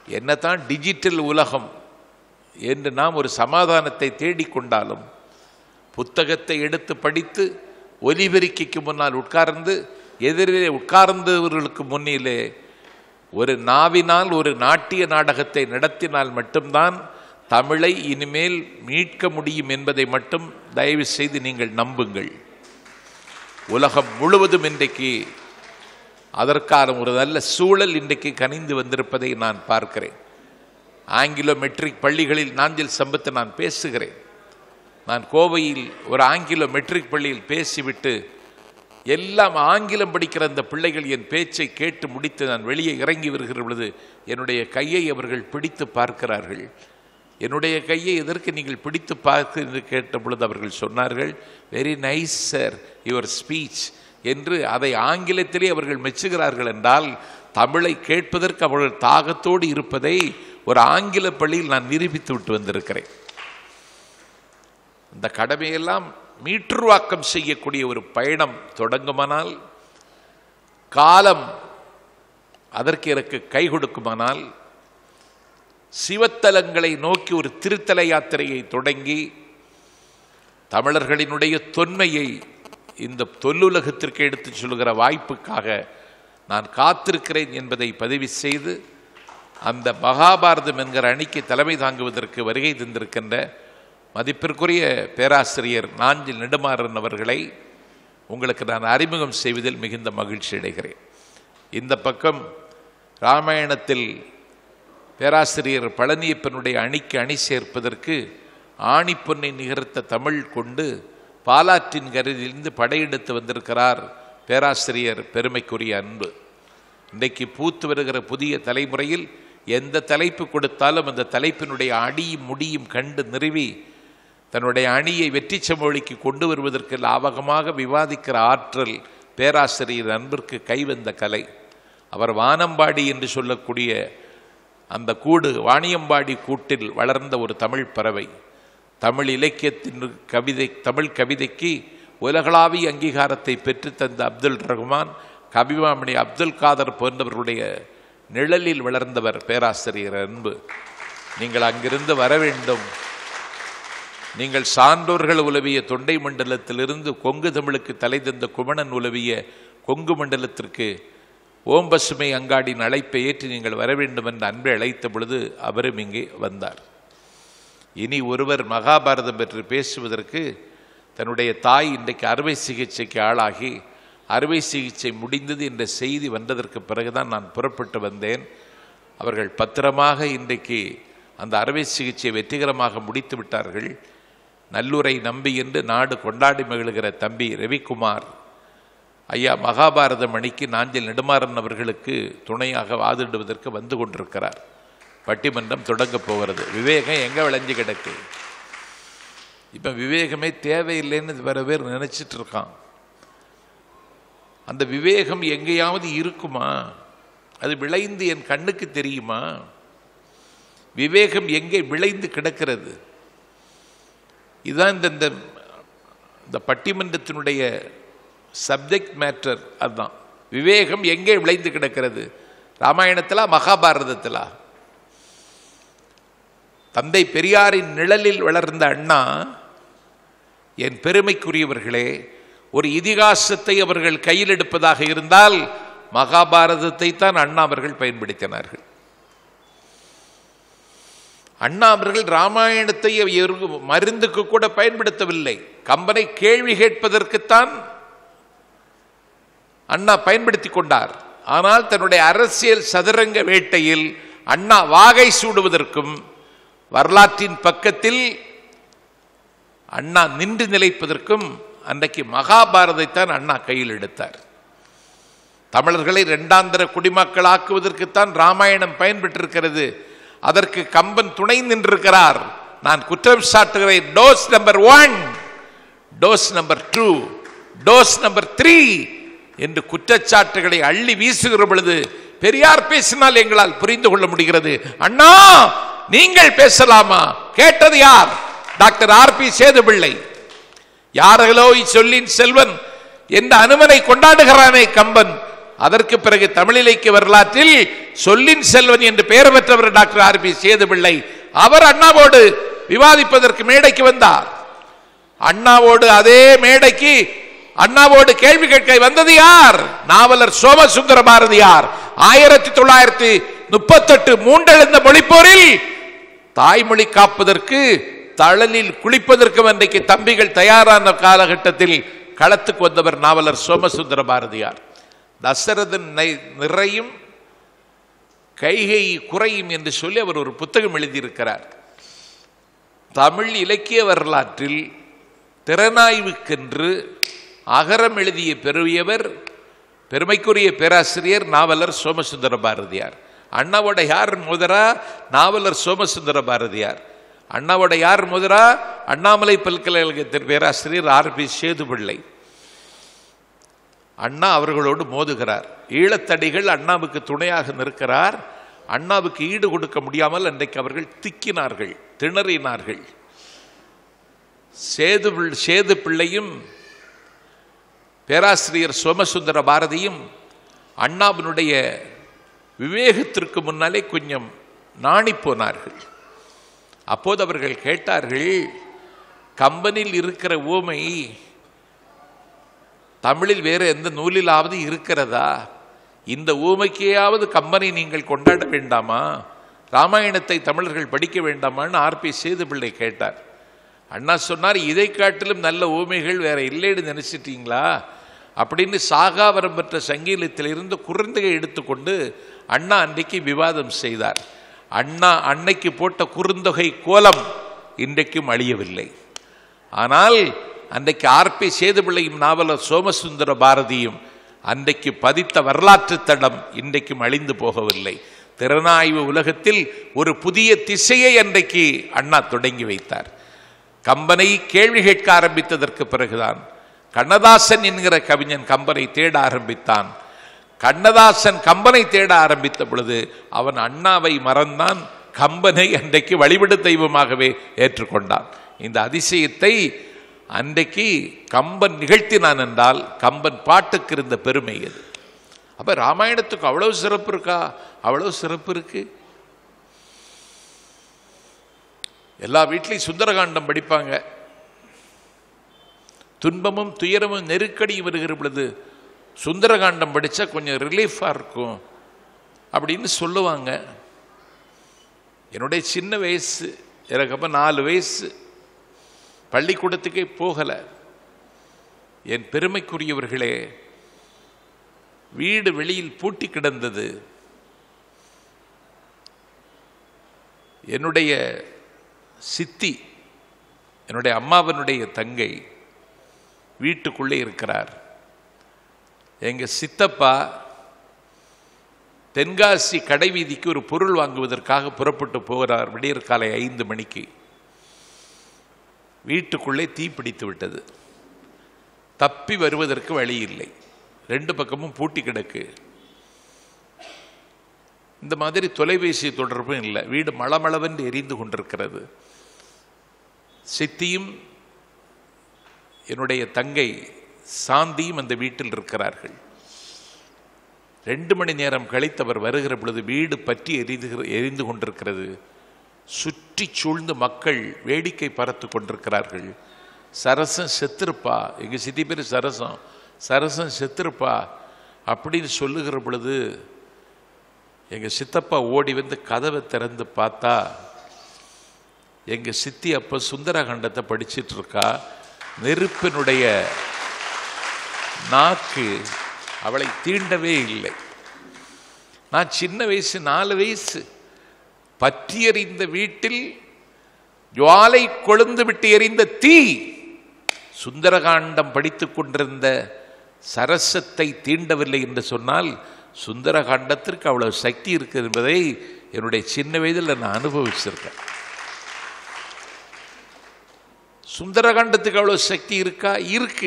என்னதான் டிஜிட்டல் உலகம் என்று நாம் ஒரு சமாதானத்தை தேடிக்கொண்டாலும் புத்தகத்தை எடுத்து படித்து ஒலிபெருக்கிக்கு முன்னால் உட்கார்ந்து எதிரே உட்கார்ந்தவர்களுக்கு முன்னிலே ஒரு நாவினால் ஒரு நாட்டிய நாடகத்தை நடத்தினால் மட்டும்தான் தமிழை இனிமேல் மீட்க முடியும் என்பதை மட்டும் தயவு செய்து நீங்கள் நம்புங்கள் உலகம் முழுவதும் இன்றைக்கு அதற்கான ஒரு நல்ல சூழல் இன்றைக்கு கனிந்து வந்திருப்பதை நான் பார்க்கிறேன் ஆங்கிலோ மெட்ரிக் பள்ளிகளில் நாஞ்சில் சம்பத்து நான் பேசுகிறேன் நான் கோவையில் ஒரு ஆங்கிலோ மெட்ரிக் பள்ளியில் பேசிவிட்டு எல்லாம் ஆங்கிலம் படிக்கிற அந்த பிள்ளைகள் என் பேச்சை கேட்டு முடித்து நான் வெளியே இறங்கி வருகிற பொழுது என்னுடைய கையை அவர்கள் பிடித்து பார்க்கிறார்கள் என்னுடைய கையை எதற்கு நீங்கள் பிடித்து பார்க்க என்று கேட்ட பொழுது அவர்கள் சொன்னார்கள் very nice sir your speech என்று அதை ஆங்கிலத்திலே அவர்கள் மெச்சுகிறார்கள் என்றால் தமிழை கேட்பதற்கு அவர்கள் தாகத்தோடு இருப்பதை ஒரு ஆங்கில பள்ளியில் நான் நிரூபித்து விட்டு வந்திருக்கிறேன் இந்த கடமையெல்லாம் மீட்டுருவாக்கம் செய்யக்கூடிய ஒரு பயணம் தொடங்குமானால் காலம் அதற்கு எனக்கு கை கொடுக்குமானால் சிவத்தலங்களை நோக்கி ஒரு திருத்தல யாத்திரையை தொடங்கி தமிழர்களினுடைய தொன்மையை இந்த தொல்லுலகத்திற்கு எடுத்துச் சொல்லுகிற வாய்ப்புக்காக நான் காத்திருக்கிறேன் என்பதை பதிவு செய்து அந்த மகாபாரதம் என்கிற அணிக்கு தலைமை தாங்குவதற்கு வருகை தந்திருக்கின்ற மதிப்பிற்குரிய பேராசிரியர் நாஞ்சில் நெடுமாறன் அவர்களை உங்களுக்கு நான் அறிமுகம் செய்வதில் மிகுந்த மகிழ்ச்சி அடைகிறேன் இந்த பக்கம் ராமாயணத்தில் பேராசிரியர் பழனியப்பனுடைய அணிக்கு அணி சேர்ப்பதற்கு ஆணிப்பொன்னை நிகர்த்த தமிழ் கொண்டு பாலாற்றின் கரையிலிருந்து படையெடுத்து வந்திருக்கிறார் பேராசிரியர் பெருமைக்குரிய அன்பு இன்றைக்கு பூத்து வருகிற புதிய தலைமுறையில் எந்த தலைப்பு கொடுத்தாலும் அந்த தலைப்பினுடைய அடியும் முடியும் கண்டு நிறுவி தன்னுடைய அணியை வெற்றி செம்மொழிக்கு கொண்டு வருவதற்கு லாவகமாக விவாதிக்கிற ஆற்றல் பேராசிரியர் அன்பிற்கு கைவந்த கலை அவர் வானம்பாடி என்று சொல்லக்கூடிய அந்த கூடு வாணியம்பாடி கூட்டில் வளர்ந்த ஒரு தமிழ் பறவை தமிழ் இலக்கியத்தின் கவிதை தமிழ் கவிதைக்கு உலகளாவிய அங்கீகாரத்தை பெற்றுத்தந்த அப்துல் ரஹ்மான் கபிமாமணி அப்துல் காதர் போன்றவர்களுடைய நிழலில் வளர்ந்தவர் பேராசிரியர் அன்பு நீங்கள் அங்கிருந்து வர வேண்டும் நீங்கள் சான்றோர்கள் உலவிய தொண்டை மண்டலத்திலிருந்து கொங்கு தமிழுக்கு தலை தந்த குமணன் உலவிய கொங்கு மண்டலத்திற்கு ஓம் பசுமை அங்காடியின் அழைப்பை ஏற்றி நீங்கள் வர வேண்டும் என்று அன்பை அழைத்த பொழுது அவரும் இங்கே வந்தார் இனி ஒருவர் மகாபாரதம் பற்றி பேசுவதற்கு தன்னுடைய தாய் இன்றைக்கு அறுவை சிகிச்சைக்கு ஆளாகி அறுவை சிகிச்சை முடிந்தது என்ற செய்தி வந்ததற்கு பிறகுதான் நான் புறப்பட்டு வந்தேன் அவர்கள் பத்திரமாக இன்றைக்கு அந்த அறுவை சிகிச்சை வெற்றிகரமாக முடித்து விட்டார்கள் நல்லுரை நம்பி என்று நாடு கொண்டாடி மகிழ்கிற தம்பி ரவிக்குமார் ஐயா மகாபாரத மணிக்கு நாஞ்சில் நெடுமாறன் அவர்களுக்கு துணையாக வாதிடுவதற்கு வந்து கொண்டிருக்கிறார் பட்டிமன்றம் தொடங்கப் போகிறது விவேகம் எங்கே விளைஞ்சு கிடக்கு இப்போ விவேகமே தேவையில்லைன்னு வேற பேர் நினைச்சிட்டு இருக்கான் அந்த விவேகம் எங்கேயாவது இருக்குமா அது விளைந்து என் கண்ணுக்கு தெரியுமா விவேகம் எங்கே விளைந்து கிடக்கிறது இதுதான் இந்த இந்த இந்த பட்டிமன்றத்தினுடைய சப்ஜெக்ட் மேட்டர் அதுதான் விவேகம் எங்கே விளைந்து கிடக்கிறது ராமாயணத்திலா மகாபாரதத்திலா தந்தை பெரியாரின் நிழலில் வளர்ந்த அண்ணா என் பெருமைக்குரியவர்களே ஒரு இதிகாசத்தை அவர்கள் கையில் எடுப்பதாக இருந்தால் மகாபாரதத்தை தான் அண்ணா அவர்கள் பயன்படுத்தினார்கள் அண்ணா அவர்கள் ராமாயணத்தை எரு- மருந்துக்கு கூட பயன்படுத்தவில்லை கம்பனை கேள்வி கேட்பதற்குத்தான் அண்ணா பயன்படுத்தி கொண்டார் ஆனால் தன்னுடைய அரசியல் சதுரங்க வேட்டையில் அண்ணா வாகை சூடுவதற்கும் வரலாற்றின் பக்கத்தில் அண்ணா நின்று நிலைப்பதற்கும் அன்றைக்கு மகாபாரதைத்தான் அண்ணா கையில் எடுத்தார் தமிழர்களை இரண்டாந்தர குடிமக்கள் ஆக்குவதற்குத்தான் ராமாயணம் பயன்பெற்றிருக்கிறது அதற்கு கம்பன் துணை நின்றிருக்கிறார் நான் குற்றம் சாட்டுகிறேன் those number one those number two those number three என்று குற்றச்சாட்டுகளை அள்ளி வீசுகிற பொழுது பெரியார் பேசினால் எங்களால் புரிந்து கொள்ள முடிகிறது அண்ணா நீங்கள் பேசலாமா கேட்டது யார் டாக்டர் ஆர் பி சேதுபிள்ளை யார்களோ சொல்லின் செல்வன் என்ற அனுமனை கொண்டாடுகிறானே கம்பன் அதற்கு பிறகு தமிழ் இலக்கிய வரலாற்றில் சொல்லின் செல்வன் என்று பெயர் பெற்றவர் டாக்டர் ஆர் பி சேதுபிள்ளை அவர் அண்ணாவோடு விவாதிப்பதற்கு மேடைக்கு வந்தார் அண்ணாவோடு அதே மேடைக்கு அண்ணாவோடு கேள்வி கேட்க வந்தது யார் நாவலர் சோமசுந்தர பாரதியார் ஆயிரத்தி தொள்ளாயிரத்தி முப்பத்தெட்டு மூன்றெழுந்த மொழிப்போரில் தாய்மொழி காப்பதற்கு தழலில் குளிப்பதற்கும் அன்றைக்கு தம்பிகள் தயாரான காலகட்டத்தில் களத்துக்கு வந்தவர் நாவலர் சோமசுந்தர பாரதியார் தசரதன் நை- நிறையும் கைகை குறையும் என்று சொல்லி அவர் ஒரு புத்தகம் எழுதியிருக்கிறார் தமிழ் இலக்கிய வரலாற்றில் திறனாய்வுக்கென்று அகரம் எழுதிய பெருவியவர் பெருமைக்குரிய பேராசிரியர் நாவலர் சோமசுந்தர பாரதியார் அண்ணாவோட யார் முதரா நாவலர் சோமசுந்தர பாரதியார் அண்ணாவோட யார் முதரா அண்ணாமலை பல்கலைக்கழகத்தின் பேராசிரியர் ஆர் பி சேதுபிள்ளை அண்ணா அவர்களோடு மோதுகிறார் ஈழத்தடிகள் அண்ணாவுக்கு துணையாக நிற்கிறார் அண்ணாவுக்கு ஈடு கொடுக்க முடியாமல் அன்றைக்கு அவர்கள் திக்கினார்கள் திணறினார்கள் சேது பிள்- சேது பிள்ளையும் பேராசிரியர் சோமசுந்தர பாரதியும் அண்ணாவினுடைய விவேகத்திற்கு முன்னாலே கொஞ்சம் நாணி போனார்கள் அப்போது அவர்கள் கேட்டார்கள் கம்பனில் இருக்கிற ஊமை தமிழில் வேறு எந்த நூலிலாவது இருக்கிறதா இந்த ஊமைக்கையாவது கம்பனை நீங்கள் கொண்டாட வேண்டாமா ராமாயணத்தை தமிழர்கள் படிக்க வேண்டாமான்னு ஆர்பி சேதுபிள்ளை கேட்டார் அண்ணா சொன்னார் இதை காட்டிலும் நல்ல ஊமைகள் வேற இல்லைன்னு நினைச்சிட்டீங்களா அப்படின்னு சாகாவரம் பெற்ற சங்கீதத்திலிருந்து குறுந்தகை எடுத்துக்கொண்டு அண்ணா அன்றைக்கு விவாதம் செய்தார் அண்ணா அன்னைக்கு போட்ட குறுந்தொகை கோலம் இன்றைக்கும் அழியவில்லை ஆனால் அன்றைக்கு ஆர்பி சேதுபிள்ளையும் நாவலர் சோமசுந்தர பாரதியும் அன்றைக்கு பதித்த வரலாற்று தடம் இன்றைக்கும் அழிந்து போகவில்லை திறனாய்வு உலகத்தில் ஒரு புதிய திசையை அன்றைக்கு அண்ணா தொடங்கி வைத்தார் கம்பனை கேள்வி கேட்க ஆரம்பித்ததற்கு பிறகுதான் கண்ணதாசன் என்கிற கவிஞன் கம்பனை தேட ஆரம்பித்தான் கண்ணதாசன் கம்பனை தேட ஆரம்பித்த பொழுது அவன் அண்ணாவை மறந்தான் கம்பனை அன்றைக்கு வழிபடு தெய்வமாகவே ஏற்றுக்கொண்டான் இந்த அதிசயத்தை அன்றைக்கு கம்பன் நிகழ்த்தினான் என்றால் கம்பன் பாட்டுக்கு இருந்த பெருமை அது அப்ப ராமாயணத்துக்கு அவ்வளவு சிறப்பு இருக்கா அவ்வளவு சிறப்பு இருக்கு எல்லா வீட்லையும் சுந்தரகாண்டம் படிப்பாங்க துன்பமும் துயரமும் நெருக்கடியும் வருகிற பொழுது சுந்தரகாண்டம் படித்தா கொஞ்சம் ரிலீஃபாக இருக்கும் அப்படின்னு சொல்லுவாங்க என்னுடைய சின்ன வயசு எனக்கு அப்போ நாலு வயசு பள்ளிக்கூடத்துக்கே போகலை என் பெருமைக்குரியவர்களே வீடு வெளியில் பூட்டி கிடந்தது என்னுடைய சித்தி என்னுடைய அம்மாவனுடைய தங்கை வீட்டுக்குள்ளே இருக்கிறார் எங்க சித்தப்பா தென்காசி கடைவீதிக்கு ஒரு பொருள் வாங்குவதற்காக புறப்பட்டு போகிறார் விடியற் காலை ஐந்து மணிக்கு வீட்டுக்குள்ளே தீ பிடித்து விட்டது தப்பி வருவதற்கு வழி இல்லை ரெண்டு பக்கமும் பூட்டி கிடக்கு இந்த மாதிரி தொலைபேசி தொடர்பும் இல்லை வீடு மளமளவென்று எரிந்து கொண்டிருக்கிறது சித்தியும் என்னுடைய தங்கை சாந்தியும் அந்த வீட்டில் இருக்கிறார்கள் ரெண்டு மணி நேரம் கழித்தவர் வருகிற பொழுது வீடு பற்றி எரிந்து எரிந்து கொண்டிருக்கிறது சுற்றி சூழ்ந்து மக்கள் வேடிக்கை பார்த்து கொண்டிருக்கிறார்கள் சரசம் செத்திருப்பா எங்க சித்தி பேர் சரசம் சரசம் செத்திருப்பா அப்படின்னு சொல்லுகிற பொழுது எங்க சித்தப்பா ஓடி வந்து கதவை திறந்து பார்த்தா எங்க சித்தி அப்ப சுந்தரகாண்டத்தை படிச்சிட்டு இருக்கா நெருப்பினுடைய நாக்கு அவளை தீண்டவே இல்லை நான் சின்ன வயசு நாலு வயசு பற்றி எறிந்த வீட்டில் ஜுவாலை கொழுந்து விட்டு எரிந்த தீ சுந்தரகாண்டம் படித்துக் கொண்டிருந்த சரசத்தை தீண்டவில்லை என்று சொன்னால் சுந்தரகாண்டத்திற்கு அவ்வளவு சக்தி இருக்கு என்பதை என்னுடைய சின்ன வயதில் நான் அனுபவிச்சிருக்கேன் சுந்தரகாண்டத்துக்கு அவ்வளவு சக்தி இருக்கா இருக்கு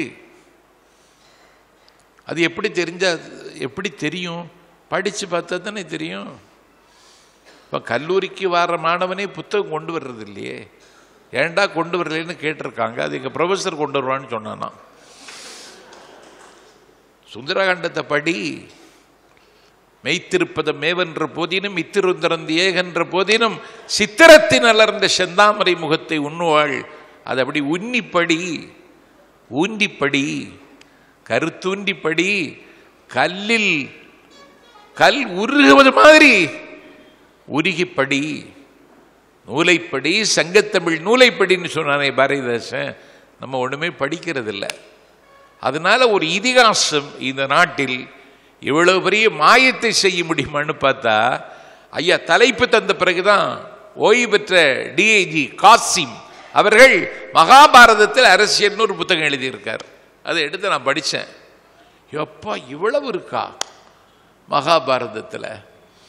அது எப்படி தெரிஞ்சா எப்படி தெரியும் படித்து பார்த்தா தானே தெரியும் இப்போ கல்லூரிக்கு வர்ற மாணவனே புத்தகம் கொண்டு வர்றது இல்லையே ஏன்டா கொண்டு வரலன்னு கேட்டிருக்காங்க அது எங்கள் ப்ரொஃபஸர் கொண்டு வருவான்னு சொன்னானா சுந்தரகாண்டத்தை படி மெய்த்திருப்பது மேவென்ற போதினும் இத்திருந்திறந்து ஏகென்ற போதினும் சித்திரத்தின் அலர்ந்த செந்தாமரை முகத்தை உண்ணுவாள் அது அப்படி உன்னிப்படி ஊன்றிப்படி கருத்தூன்றிப்படி கல்லில் கல் உருகுவது மாதிரி உருகிப்படி நூலைப்படி சங்கத்தமிழ் நூலைப்படின்னு சொன்னானே பாரதிதாசன் நம்ம ஒன்றுமே படிக்கிறது இல்லை அதனால ஒரு இதிகாசம் இந்த நாட்டில் இவ்வளவு பெரிய மாயத்தை செய்ய முடியுமான்னு பார்த்தா ஐயா தலைப்பு தந்த பிறகுதான் ஓய்வு பெற்ற டிஐஜி காசிம் அவர்கள் மகாபாரதத்தில் அரசியல்னு ஒரு புத்தகம் எழுதியிருக்கார் அதை எடுத்து நான் படித்தேன் எப்பா இவ்வளவு இருக்கா மகாபாரதத்தில்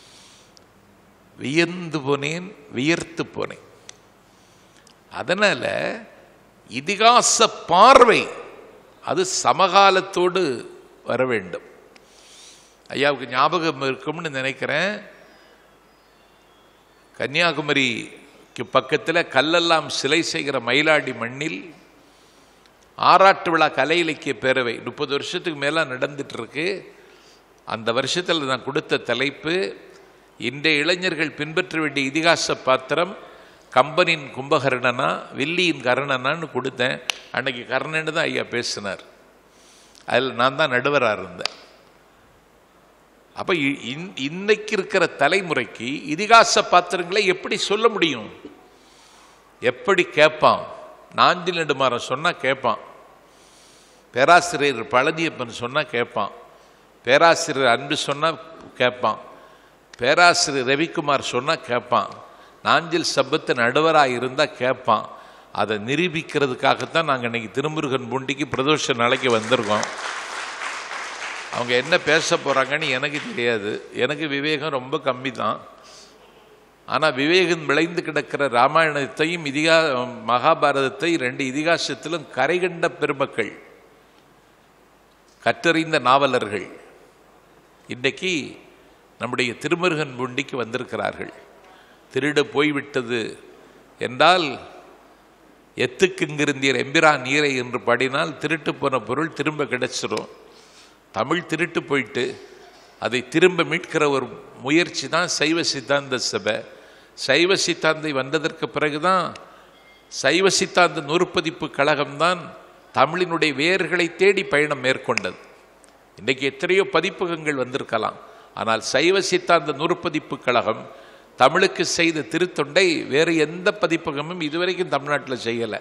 வியந்து போனேன் வியர்த்து போனேன் அதனால இதிகாச பார்வை அது சமகாலத்தோடு வர வேண்டும் ஐயாவுக்கு ஞாபகம் இருக்கும்னு நினைக்கிறேன் கன்னியாகுமரிக்கு பக்கத்தில் கல்லெல்லாம் சிலை செய்கிற மயிலாடி மண்ணில் ஆராட்டு விழா கலை இலக்கிய பேரவை முப்பது வருஷத்துக்கு மேலே நடந்துட்டு இருக்கு அந்த வருஷத்தில் நான் கொடுத்த தலைப்பு இன்றைய இளைஞர்கள் பின்பற்ற வேண்டிய இதிகாச பாத்திரம் கம்பனின் கும்பகர்ணனா வில்லியின் கர்ணனான்னு கொடுத்தேன் அன்னைக்கு கர்ணன்னு தான் ஐயா பேசினார் அதில் நான் தான் நடுவராக இருந்தேன் அப்போ இன்னைக்கு இருக்கிற தலைமுறைக்கு இதிகாச பாத்திரங்களை எப்படி சொல்ல முடியும் எப்படி கேட்பான் நாஞ்சி நெடுமாறன் சொன்னால் கேட்பான் பேராசிரியர் பழனியப்பன் சொன்னால் கேட்பான் பேராசிரியர் அன்பு சொன்னால் கேட்பான் பேராசிரியர் ரவிக்குமார் சொன்னால் கேட்பான் நாஞ்சில் சப்பத்து நடுவராக இருந்தால் கேட்பான் அதை நிரூபிக்கிறதுக்காகத்தான் நாங்கள் இன்னைக்கு திருமுருகன் பூண்டிக்கு பிரதோஷ நாளைக்கு வந்திருக்கோம் அவங்க என்ன பேச போகிறாங்கன்னு எனக்கு தெரியாது எனக்கு விவேகம் ரொம்ப கம்மி தான் ஆனால் விவேகம் விளைந்து கிடக்கிற ராமாயணத்தையும் இதிகா மகாபாரதத்தை ரெண்டு இதிகாசத்திலும் கரைகண்ட பெருமக்கள் கற்றறிந்த நாவலர்கள் இன்றைக்கு நம்முடைய திருமுருகன் பூண்டிக்கு வந்திருக்கிறார்கள் திருடு போய்விட்டது என்றால் எத்துக்குங்கிருந்தீர் எம்பிரா நீரை என்று பாடினால் திருட்டு போன பொருள் திரும்ப கிடைச்சிரும் தமிழ் திருட்டு போயிட்டு அதை திரும்ப மீட்கிற ஒரு முயற்சி தான் சைவ சித்தாந்த சபை சைவ சித்தாந்தை வந்ததற்கு பிறகுதான் சைவ சித்தாந்த நூற்பதிப்பு கழகம்தான் தமிழினுடைய வேர்களை தேடி பயணம் மேற்கொண்டது இன்றைக்கு எத்தனையோ பதிப்பகங்கள் வந்திருக்கலாம் ஆனால் சைவ சித்தாந்த நூற்பதிப்பு கழகம் தமிழுக்கு செய்த திருத்தொண்டை வேறு எந்த பதிப்பகமும் இதுவரைக்கும் தமிழ்நாட்டில் செய்யலை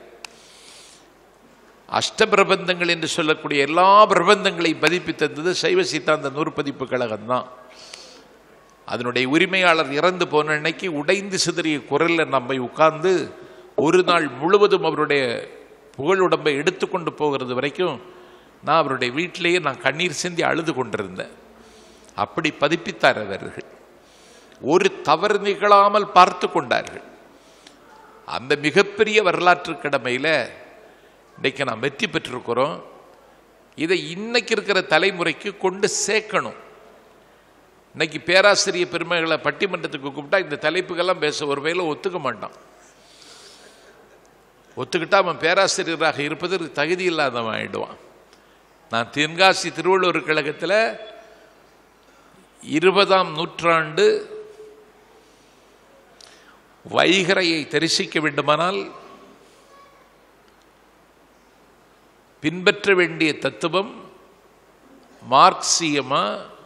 அஷ்டபிரபந்தங்கள் என்று சொல்லக்கூடிய எல்லா பிரபந்தங்களையும் பதிப்பித்தது சைவ சித்தாந்த நூற்பதிப்பு கழகம்தான் அதனுடைய உரிமையாளர் இறந்து போன அன்னைக்கு உடைந்து சிதறிய குரலில் நம்மை உட்கார்ந்து ஒரு நாள் முழுவதும் அவருடைய புகழுடம்பை எடுத்துக்கொண்டு போகிறது வரைக்கும் நான் அவருடைய வீட்டிலேயே நான் கண்ணீர் சிந்தி அழுது கொண்டிருந்தேன் அப்படி பதிப்பித்தார் அவர்கள் ஒரு தவறு நிகழாமல் பார்த்து கொண்டார்கள் அந்த மிகப்பெரிய வரலாற்று கடமையில் இன்றைக்கு நாம் வெற்றி பெற்றிருக்கிறோம் இதை இன்னைக்கு இருக்கிற தலைமுறைக்கு கொண்டு சேர்க்கணும் இன்னைக்கு பேராசிரியர் பெருமைகளை பட்டிமன்றத்துக்கு கூப்பிட்டா இந்த தலைப்புகள்லாம் பேச ஒரு வேலை ஒத்துக்க மாட்டான் ஒத்துக்கிட்டா அவன் பேராசிரியராக இருப்பதற்கு தகுதி இல்லாதவன் ஆயிடுவான் நான் தென்காசி திருவள்ளுவர் கழகத்தில் இருபதாம் நூற்றாண்டு வைகரையை தரிசிக்க வேண்டுமானால் பின்பற்ற வேண்டிய தத்துவம் மார்க்சியமா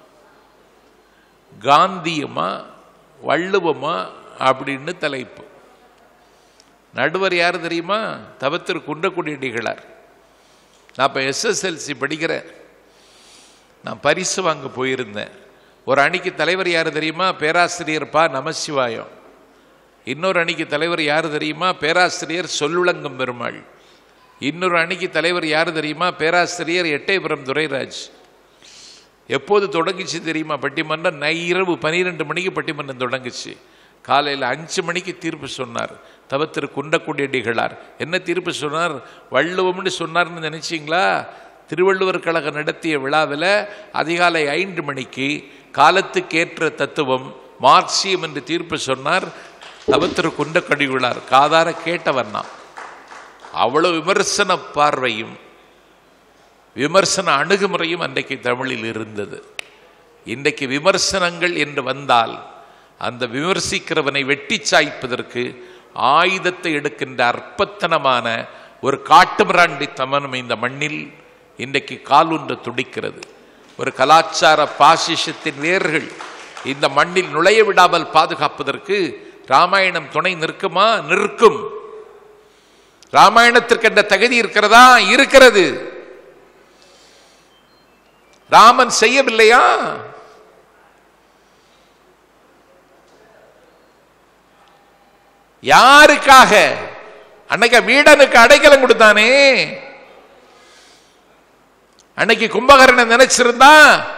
காந்தியமா வள்ளுவமா அப்படின்னு தலைப்பு நடுவர் யார் தெரியுமா தவத்திரு குன்றக்குடி அடிகளார் நான் இப்போ எஸ்எஸ்எல்சி படிக்கிறேன் நான் பரிசு வாங்க போயிருந்தேன் ஒரு அணிக்கு தலைவர் யார் தெரியுமா பேராசிரியர் பா நமசிவாயம் இன்னொரு அணிக்கு தலைவர் யார் தெரியுமா பேராசிரியர் சொல்லுளங்கம் பெருமாள் இன்னொரு அணிக்கு தலைவர் யார் தெரியுமா பேராசிரியர் எட்டயபுரம் துரைராஜ் எப்போது தொடங்குச்சு தெரியுமா பட்டிமன்றம் நைரவு பன்னிரெண்டு மணிக்கு பட்டிமன்றம் தொடங்குச்சு காலையில் அஞ்சு மணிக்கு தீர்ப்பு சொன்னார் தவத்திரு குண்டக்குடியடிகளார் என்ன தீர்ப்பு சொன்னார் வள்ளுவம்னு சொன்னார்னு நினைச்சிங்களா திருவள்ளுவர் கழகம் நடத்திய விழாவில் அதிகாலை ஐந்து மணிக்கு காலத்துக்கேற்ற தத்துவம் மார்க்சியம் என்று தீர்ப்பு சொன்னார் தவத்திரு குண்டக்கடிகுளார் காதார கேட்டவன் நான் அவ்வளவு விமர்சன பார்வையும் விமர்சன அணுகுமுறையும் அன்றைக்கு தமிழில் இருந்தது இன்றைக்கு விமர்சனங்கள் என்று வந்தால் அந்த விமர்சிக்கிறவனை வெட்டி சாய்ப்பதற்கு ஆயுதத்தை எடுக்கின்ற அற்பத்தனமான ஒரு காட்டுமிராண்டி தமனம் இந்த மண்ணில் இன்றைக்கு காலூன்ற துடிக்கிறது ஒரு கலாச்சார பாசிசத்தின் வேர்கள் இந்த மண்ணில் நுழைய விடாமல் பாதுகாப்பதற்கு ராமாயணம் துணை நிற்குமா நிற்கும் ராமாயணத்திற்கு என்ற தகுதி இருக்கிறதா இருக்கிறது ராமன் செய்யவில்லையா யாருக்காக அன்னைக்கு வீடனுக்கு அடைக்கலம் கொடுத்தானே அன்னைக்கு கும்பகரனை நினைச்சிருந்தா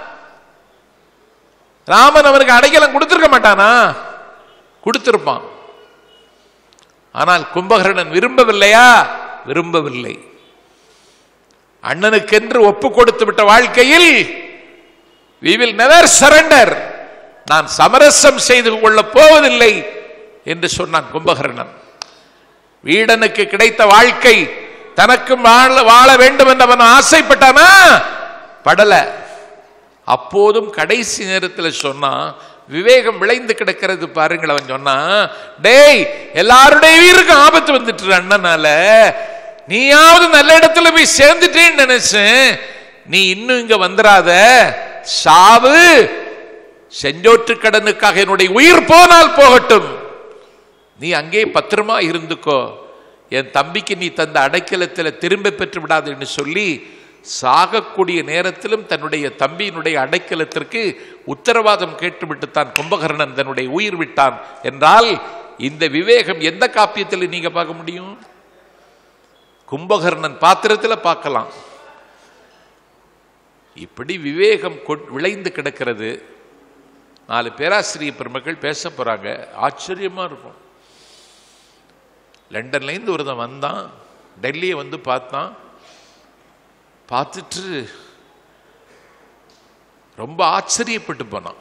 ராமன் அவனுக்கு அடைக்கலம் கொடுத்திருக்க மாட்டானா கொடுத்திருப்பான் ஆனால் கும்பகர்ணன் விரும்பவில்லையா விரும்பவில்லை அண்ணனுக்கென்று ஒப்பு கொடுத்து விட்ட வாழ்க்கையில் we will never surrender நான் சமரசம் செய்து கொள்ளப் போவதில்லை என்று சொன்னான் கும்பகர்ணன் வீடனுக்கு கிடைத்த வாழ்க்கை தனக்கும் வாழ வாழ வேண்டும் என்று அவன் ஆசைப்பட்டானா படல அப்போதும் கடைசி நேரத்தில் சொன்னான் விவேகம் விளைந்து கிடக்கிறது பாருங்கள் அவன் சொன்னான் டேய் எல்லாருடைய உயிருக்கும் ஆபத்து வந்துட்டு அண்ணனால நீயாவது நல்ல இடத்துல போய் சேர்ந்துட்டேன்னு நினைச்சேன் நீ இன்னும் இங்க வந்துடாத சாவு செஞ்சோற்று கடனுக்காக என்னுடைய உயிர் போனால் போகட்டும் நீ அங்கே பத்திரமா இருந்துக்கோ என் தம்பிக்கு நீ தந்த அடைக்கலத்தில் திரும்ப பெற்று விடாதுன்னு சொல்லி சாகக்கூடிய நேரத்திலும் தன்னுடைய தம்பியினுடைய அடைக்கலத்திற்கு உத்தரவாதம் கேட்டுவிட்டு தான் கும்பகர்ணன் தன்னுடைய உயிர் விட்டான் என்றால் இந்த விவேகம் எந்த காப்பியத்தில் நீங்க பார்க்க முடியும் கும்பகர்ணன் பாத்திரத்தில் பார்க்கலாம் இப்படி விவேகம் கொட்- விளைந்து கிடக்கிறது நாலு பேராசிரியர் பெருமக்கள் பேச போறாங்க ஆச்சரியமா இருக்கும் லண்டன்லேருந்து ஒருத்தன் வந்தான் டெல்லியை வந்து பார்த்தான் பார்த்துட்டு ரொம்ப ஆச்சரியப்பட்டு போனான்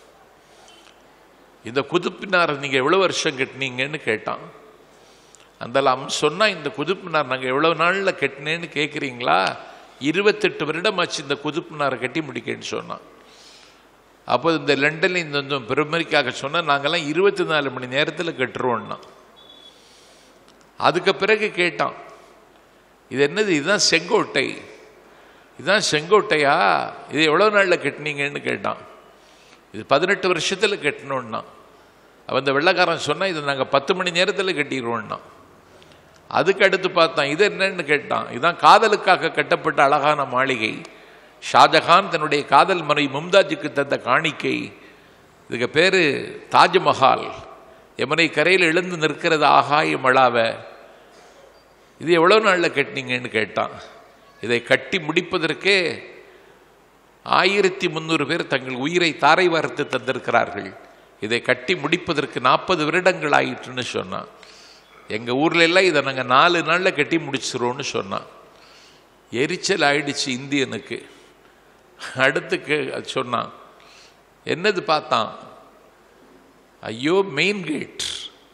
இந்த குதுப்பினார் நீங்க எவ்வளவு வருஷம் கட்டினீங்கன்னு கேட்டான் அந்த அவன் சொன்னா இந்த குதுப்பினார் நாங்க எவ்வளவு நாள்ல கட்டினேன்னு கேட்குறீங்களா இருபத்தெட்டு வருடம் ஆச்சு இந்த குதுப்பினாரை கட்டி முடிக்கன்னு சொன்னான் அப்போ இந்த லண்டன்ல இந்த இந்த பெருமதிக்காக சொன்னா நாங்கெல்லாம் இருபத்தி நாலு மணி நேரத்தில் கட்டுருவோம்னா அதுக்கு பிறகு கேட்டான் இது என்னது இதுதான் செங்கோட்டை இதுதான் செங்கோட்டையா இது எவ்வளோ நாளில் கட்டினீங்கன்னு கேட்டான் இது பதினெட்டு வருஷத்தில் கட்டணும்னா அவன் இந்த வெள்ளைக்காரன் சொன்னா இதை நாங்கள் பத்து மணி நேரத்தில் கட்டிடுவோம்னா அதுக்கு அடுத்து பார்த்தான் இது என்னன்னு கேட்டான் இதுதான் காதலுக்காக கட்டப்பட்ட அழகான மாளிகை ஷாஜஹான் தன்னுடைய காதல் மனை மும்தாஜுக்கு தந்த காணிக்கை இதுக்கு பேரு தாஜ்மஹால் யமுனை கரையில் எழுந்து நிற்கிறது ஆகாய மழாவ இது எவ்வளோ நாளில் கட்டினீங்கன்னு கேட்டான் இதை கட்டி முடிப்பதற்கே ஆயிரத்தி முந்நூறு பேர் தங்கள் உயிரை தாரை வார்த்து தந்திருக்கிறார்கள் இதை கட்டி முடிப்பதற்கு நாற்பது வருடங்கள் ஆயிற்றுன்னு சொன்னான் எங்கள் ஊர்ல எல்லாம் இதை நாங்கள் நாலு நாளில் கட்டி முடிச்சிருவோம்னு சொன்னான் எரிச்சல் ஆயிடுச்சு இந்தியனுக்கு அடுத்து கே சொன்னான் என்னது பார்த்தான் ஐயோ மெயின் கேட்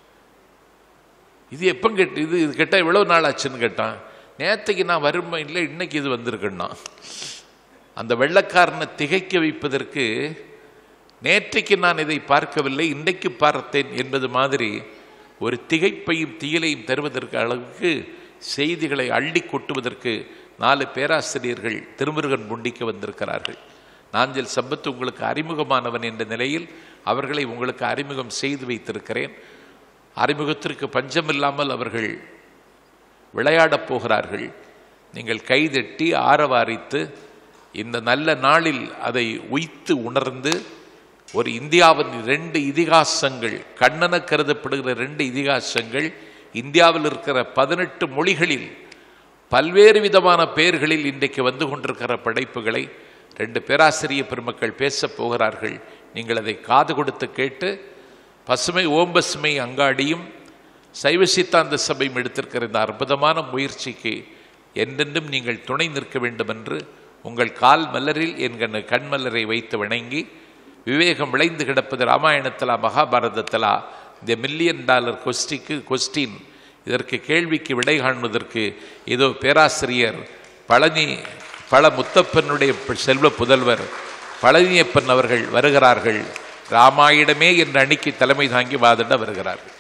இது எப்போ கேட்டு இது இது கேட்டால் இவ்வளோ நாள் ஆச்சுன்னு கேட்டான் நேற்றுக்கு நான் வருமா இல்லை இன்னைக்கு இது வந்திருக்குன்னா அந்த வெள்ளக்காரனை திகைக்க வைப்பதற்கு நேற்றைக்கு நான் இதை பார்க்கவில்லை இன்றைக்கு பார்த்தேன் என்பது மாதிரி ஒரு திகைப்பையும் திகிலையும் தருவதற்கு அளவுக்கு செய்திகளை அள்ளி கொட்டுவதற்கு நாலு பேராசிரியர்கள் திருமுருகன் முண்டிக்கு வந்திருக்கிறார்கள் நாஞ்சல் சம்பத்து உங்களுக்கு அறிமுகமானவன் என்ற நிலையில் அவர்களை உங்களுக்கு அறிமுகம் செய்து வைத்திருக்கிறேன் அறிமுகத்திற்கு பஞ்சமில்லாமல் அவர்கள் விளையாடப் போகிறார்கள் நீங்கள் கைதட்டி ஆரவாரித்து இந்த நல்ல நாளில் அதை உய்த்து உணர்ந்து ஒரு இந்தியாவின் ரெண்டு இதிகாசங்கள் கண்ணன கருதப்படுகிற ரெண்டு இதிகாசங்கள் இந்தியாவில் இருக்கிற பதினெட்டு மொழிகளில் பல்வேறு விதமான பெயர்களில் இன்றைக்கு வந்து கொண்டிருக்கிற படைப்புகளை ரெண்டு பேராசிரியர் பெருமக்கள் பேசப் போகிறார்கள் நீங்கள் அதை காது கொடுத்து கேட்டு பசுமை ஓம்பசுமை அங்காடியும் சைவ சித்தாந்த சபையும் எடுத்திருக்கிற இந்த அற்புதமான முயற்சிக்கு என்றென்றும் நீங்கள் துணை நிற்க வேண்டும் என்று உங்கள் கால் மலரில் என்கிற கண்மலரை வைத்து வணங்கி விவேகம் விளைந்து கிடப்பது ராமாயணத்திலா மகாபாரதத்திலா இந்த மில்லியன் டாலர் கொஸ்டிக்கு கொஸ்டின் இதற்கு கேள்விக்கு விடை காண்பதற்கு ஏதோ பேராசிரியர் பழனி பழ முத்தப்பனுடைய செல்வ புதல்வர் பழனியப்பன் அவர்கள் வருகிறார்கள் ராமாயிடமே என்ற அணிக்கு தலைமை தாங்கி வாதிட வருகிறார்கள்